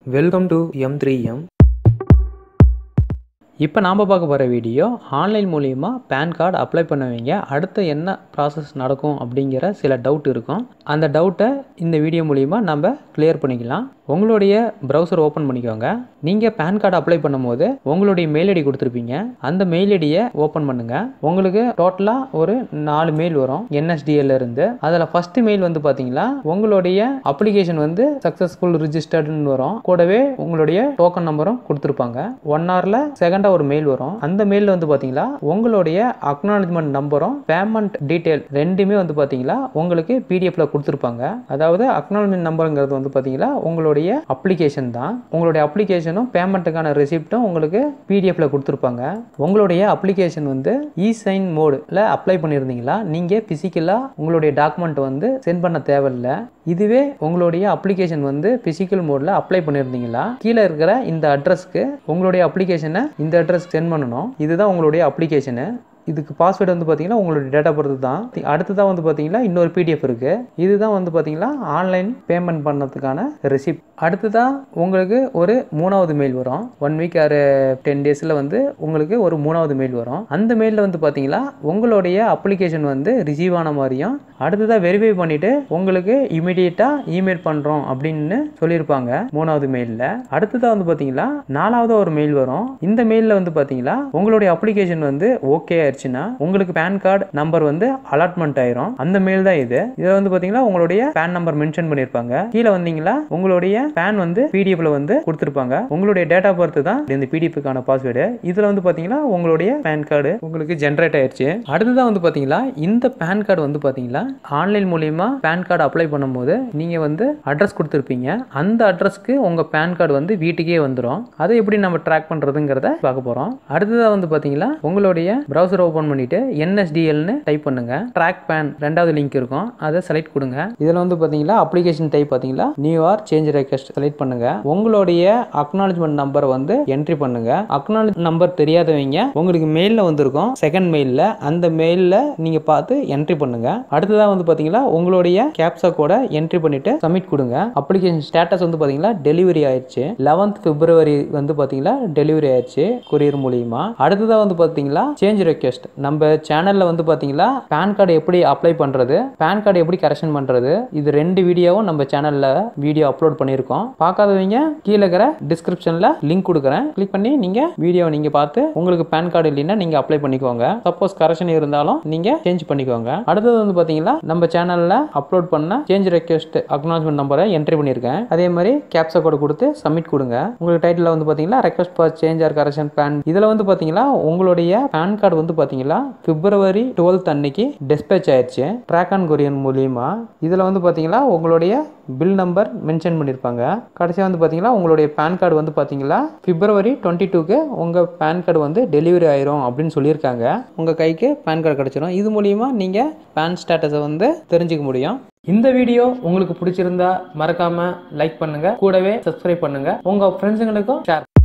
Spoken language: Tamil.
welcome to M three M இப்போ நாம் பார்க்க போகிற வீடியோ ஆன்லைன் மூலிமா பேன் கார்டு அப்ளை பண்ணுவீங்க அடுத்து என்ன ப்ராசஸ் நடக்கும் அப்படிங்கிற சில டவுட் இருக்கும் அந்த டவுட்டை இந்த வீடியோ மூலிமா நம்ம கிளியர் பண்ணிக்கலாம் உங்களுடைய ப்ரௌசர் ஓப்பன் பண்ணிக்கோங்க நீங்கள் பேன் கார்டு அப்ளை பண்ணும்போது உங்களுடைய மெயில் ஐடி கொடுத்துருப்பீங்க அந்த மெயில் ஐடியை ஓப்பன் பண்ணுங்கள் உங்களுக்கு டோட்டலாக ஒரு நாலு மெயில் வரும் NSDL இருந்து அதில் ஃபஸ்ட்டு மெயில் வந்து பார்த்தீங்களா உங்களுடைய அப்ளிகேஷன் வந்து சக்ஸஸ்ஃபுல் ரிஜிஸ்டர்டுன்னு வரும் கூடவே உங்களுடைய டோக்கன் நம்பரும் கொடுத்துருப்பாங்க ஒன் ஹவரில் செகண்டாக ஒரு மெயில் வரும் அந்த மெயிலில் வந்து பார்த்தீங்களா உங்களுடைய அக்னாலஜ்மெண்ட் நம்பரும் பேமெண்ட் டீட்டெயில் ரெண்டுமே வந்து பார்த்தீங்களா உங்களுக்கு பிடிஎஃப்ல கொடுத்துருப்பாங்க அதாவது அக்னாலஜ்மெண்ட் நம்பருங்கிறது வந்து பார்த்தீங்களா உங்களுடைய அப்ளிகேஷன் தான் உங்களுடைய அப்ளிகேஷனும் பேமெண்ட்டுக்கான ரெசிப்ட்டும் உங்களுக்கு பிடிஎஃப்ல கொடுத்துருப்பாங்க உங்களுடைய அப்ளிகேஷன் வந்து இ சைன் மோடில் அப்ளை பண்ணியிருந்தீங்களா நீங்கள் ஃபிசிக்கலாக உங்களுடைய டாக்குமெண்ட் வந்து சென்ட் பண்ண தேவையில்லை இதுவே உங்களுடைய அப்ளிகேஷன் வந்து பிசிக்கல் மோடில் அப்ளை பண்ணியிருந்தீங்களா கீழே இருக்கிற இந்த அட்ரஸ்க்கு உங்களுடைய அப்ளிகேஷனை இந்த அட்ரஸ் சென்ட் பண்ணணும் இதுதான் உங்களுடைய அப்ளிகேஷனு இதுக்கு பாஸ்வேர்டு வந்து பார்த்தீங்கன்னா உங்களுடைய டேட்டா பொறுத்து தான் அடுத்ததான் வந்து பார்த்தீங்கன்னா இன்னொரு பிடிஎஃப் இருக்குது இதுதான் வந்து பார்த்தீங்கன்னா ஆன்லைன் பேமெண்ட் பண்ணதுக்கான ரெசிப்ட் அடுத்ததான் உங்களுக்கு ஒரு மூணாவது மெயில் வரும் ஒன் வீக் ஆர் டென் டேஸில் வந்து உங்களுக்கு ஒரு மூணாவது மெயில் வரும் அந்த மெயிலில் வந்து பார்த்தீங்கன்னா உங்களுடைய அப்ளிகேஷன் வந்து ரிசீவ் ஆன மாதிரியும் அடுத்ததாக வெரிஃபை பண்ணிவிட்டு உங்களுக்கு இமீடியட்டாக இமெயில் பண்ணுறோம் அப்படின்னு சொல்லியிருப்பாங்க மூணாவது மெயிலில் அடுத்ததாக வந்து பார்த்தீங்கன்னா நாலாவது ஒரு மெயில் வரும் இந்த மெயிலில் வந்து பார்த்தீங்கன்னா உங்களுடைய அப்ளிகேஷன் வந்து ஓகே ஆயிடுச்சுன்னா உங்களுக்கு பேன் கார்டு நம்பர் வந்து அலாட்மெண்ட் ஆயிரும் அந்த மெயில் தான் இது இதில் வந்து பார்த்தீங்கன்னா உங்களுடைய பேன் நம்பர் மென்ஷன் பண்ணியிருப்பாங்க கீழே வந்தீங்களா உங்களுடைய பேன் வந்து பிடிஎஃப்ல வந்து கொடுத்துருப்பாங்க உங்களுடைய டேட்டா பர்த் தான் இந்த பிடிஎஃப்க்கான பாஸ்வேர்டு இதில் வந்து பார்த்தீங்கன்னா உங்களுடைய பேன் கார்டு உங்களுக்கு ஜென்ரேட் ஆயிடுச்சு அடுத்ததான் வந்து பார்த்தீங்களா இந்த பேன் கார்டு வந்து பார்த்தீங்களா ஆன்லைன் மூலியமா பேன் கார்டு அப்ளை பண்ணும்போது நீங்கள் வந்து அட்ரஸ் கொடுத்துருப்பீங்க அந்த அட்ரஸ்க்கு உங்கள் பேன் கார்டு வந்து வீட்டுக்கே வந்துடும் அதை எப்படி நம்ம ட்ராக் பண்ணுறதுங்கிறத பார்க்க போகிறோம் அடுத்ததாக வந்து பார்த்தீங்களா உங்களுடைய ப்ரௌசர் ஓப்பன் பண்ணிட்டு என்எஸ்டிஎல்னு டைப் பண்ணுங்க ட்ராக் பேன் ரெண்டாவது லிங்க் இருக்கும் அதை செலக்ட் கொடுங்க இதில் வந்து பார்த்தீங்களா அப்ளிகேஷன் டைப் பார்த்தீங்களா new or change request select பண்ணுங்க உங்களுடைய அக்னாலஜ்மெண்ட் நம்பர் வந்து என்ட்ரி பண்ணுங்க அக்னாலஜ் நம்பர் தெரியாதவங்க உங்களுக்கு மெயிலில் வந்திருக்கும் செகண்ட் மெயிலில் அந்த மெயிலில் நீங்கள் பார்த்து என்ட்ரி பண்ணுங்க அடுத்ததாக வந்து பார்த்தீங்களா உங்களுடைய கேப்சா கூட என்ட்ரி பண்ணிட்டு சப்மிட் கொடுங்க அப்ளிகேஷன் ஸ்டேட்டஸ் வந்து பார்த்தீங்களா டெலிவரி ஆயிடுச்சு லெவன்த் பிப்ரவரி வந்து பார்த்தீங்களா டெலிவரி ஆயிடுச்சு கொரியர் மூலியமா அடுத்ததாக வந்து பார்த்தீங்களா சேஞ்ச் ரெக்வெஸ்ட் நம்ம சேனலில் வந்து பார்த்தீங்களா பேன் கார்டு எப்படி அப்ளை பண்ணுறது பேன் கார்டு எப்படி கரெக்ஷன் பண்ணுறது இது ரெண்டு வீடியோவும் நம்ம சேனலில் வீடியோ அப்லோட் பண்ணியிருக்கோம் பார்க்காதவங்க கீழே இருக்கிற டிஸ்கிரிப்ஷனில் லிங்க் கொடுக்குறேன் கிளிக் பண்ணி நீங்கள் வீடியோ நீங்கள் பார்த்து உங்களுக்கு பேன் கார்டு இல்லைன்னா நீங்கள் அப்ளை பண்ணிக்கோங்க சப்போஸ் கரெக்ஷன் இருந்தாலும் நீங்கள் சேஞ்ச் பண்ணிக்கோங்க அடுத்தது வந்து பார்த்தீங்கன்னா நம்ம சேனலில் அப்லோட் பண்ண சேஞ்ச் ரெக்வெஸ்ட் அக்னாலஜ்மெண்ட் நம்பரை என்ட்ரி பண்ணியிருக்கேன் அதே மாதிரி கேப்சா கோடு கொடுத்து சப்மிட் கொடுங்க உங்களுக்கு டைட்டில் வந்து பார்த்தீங்கன்னா request for change or correction PAN இதில் வந்து பார்த்தீங்கன்னா உங்களுடைய பேன் கார்டு வந்து பார்த்தீங்கன்னா பிப்ரவரி டுவெல்த் அன்னைக்கு டிஸ்பேச் ஆயிடுச்சு ட்ராக் அண்ட் கொரியன் மூலியமா இதில் வந்து பார்த்தீங்கன்னா உங்களுடைய பில் நம்பர் மென்ஷன் பண்ணியிருப்பாங்க கடைசியாக வந்து பார்த்தீங்கன்னா உங்களுடைய பேன் கார்டு வந்து பார்த்தீங்கன்னா பிப்ரவரி டுவெண்ட்டி டூக்கு உங்கள் பேன் கார்டு வந்து டெலிவரி ஆயிரும் அப்படின்னு சொல்லியிருக்காங்க உங்கள் கைக்கு பேன் கார்டு கிடச்சிரும் இது மூலியமா நீங்கள் பேன் ஸ்டேட்டஸை வந்து தெரிஞ்சுக்க முடியும் இந்த வீடியோ உங்களுக்கு பிடிச்சிருந்தா மறக்காம லைக் பண்ணுங்க கூடவே சப்ஸ்கிரைப் பண்ணுங்க உங்க ஃப்ரெண்ட்ஸுங்களுக்கும் ஷேர்